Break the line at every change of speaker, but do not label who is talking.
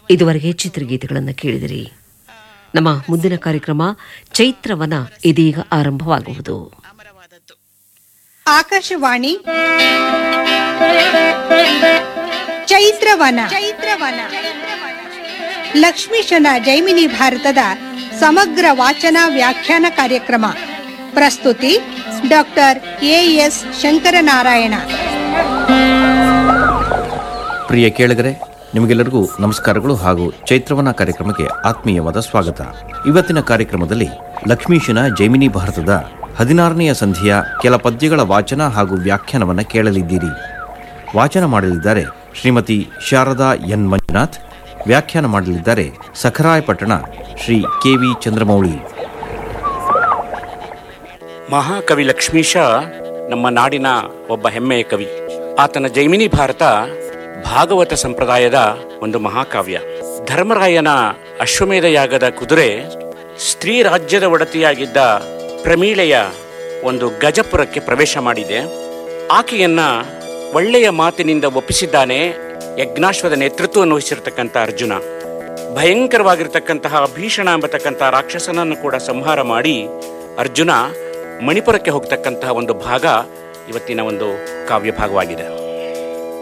ಇದುವರೆಗೆ ಚಿತ್ರಗೀತೆಗಳನ್ನು ಕೇಳಿದಿರಿ ನಮ್ಮ ಮುಂದಿನ ಕಾರ್ಯಕ್ರಮ ಚೈತ್ರವನ ಇದೀಗ ಆರಂಭವಾಗುವುದು
ಆಕಾಶವಾಣಿ ಚೈತ್ರವನ ಚೈತ್ರವನ ಲಕ್ಷ್ಮೀಶನ ಜೈಮಿನಿ ಭಾರತದ ಸಮಗ್ರ ವಾಚನ ವ್ಯಾಖ್ಯಾನ ಕಾರ್ಯಕ್ರಮ ಪ್ರಸ್ತುತಿ ಡಾಕ್ಟರ್ ಎ ಎಸ್ ಶಂಕರನಾರಾಯಣ
ಪ್ರಿಯ ಕೇಳಿಗರೆ ನಿಮಗೆಲ್ಲರಿಗೂ ನಮಸ್ಕಾರಗಳು ಹಾಗೂ ಚೈತ್ರವನ ಕಾರ್ಯಕ್ರಮಕ್ಕೆ ಆತ್ಮೀಯವಾದ ಸ್ವಾಗತ ಇವತ್ತಿನ ಕಾರ್ಯಕ್ರಮದಲ್ಲಿ ಲಕ್ಷ್ಮೀಶನ ಜೈಮಿನಿ ಭಾರತದ ಹದಿನಾರನೆಯ ಸಂಧಿಯ ಕೆಲ ಪದ್ಯಗಳ ವಾಚನ ಹಾಗೂ ವ್ಯಾಖ್ಯಾನವನ್ನು ಕೇಳಲಿದ್ದೀರಿ ವಾಚನ ಮಾಡಲಿದ್ದಾರೆ ಶ್ರೀಮತಿ ಶಾರದಾ ಎನ್ ಮಂಜುನಾಥ್ ವ್ಯಾಖ್ಯಾನ ಮಾಡಲಿದ್ದಾರೆ ಸಖರಾಯಪಟ್ಟಣ ಶ್ರೀ ಕೆ ವಿ ಚಂದ್ರಮೌಳಿ
ಮಹಾಕವಿ ಲಕ್ಷ್ಮೀಶ ನಮ್ಮ ನಾಡಿನ ಒಬ್ಬ ಹೆಮ್ಮೆಯ ಕವಿ ಆತನ ಜೈಮಿನಿ ಭಾರತ ಭಾಗವತ ಸಂಪ್ರದಾಯದ ಒಂದು ಮಹಾಕಾವ್ಯ ಧರ್ಮರಾಯನ ಅಶ್ವಮೇಧ ಯಾಗದ ಕುದುರೆ ಸ್ತ್ರೀ ರಾಜ್ಯದ ಒಡತಿಯಾಗಿದ್ದ ಪ್ರಮೀಳೆಯ ಒಂದು ಗಜಪುರಕ್ಕೆ ಪ್ರವೇಶ ಮಾಡಿದೆ ಆಕೆಯನ್ನ ಒಳ್ಳೆಯ ಮಾತಿನಿಂದ ಒಪ್ಪಿಸಿದ್ದಾನೆ ಯಜ್ಞಾಶ್ವದ ನೇತೃತ್ವವನ್ನು ವಹಿಸಿರ್ತಕ್ಕಂಥ ಅರ್ಜುನ ಭಯಂಕರವಾಗಿರ್ತಕ್ಕಂತಹ ಭೀಷಣ ಎಂಬತಕ್ಕಂಥ ರಾಕ್ಷಸನನ್ನು ಕೂಡ ಸಂಹಾರ ಮಾಡಿ ಅರ್ಜುನ ಮಣಿಪುರಕ್ಕೆ ಹೋಗ್ತಕ್ಕಂತಹ ಒಂದು ಭಾಗ ಇವತ್ತಿನ ಒಂದು ಕಾವ್ಯ ಭಾಗವಾಗಿದೆ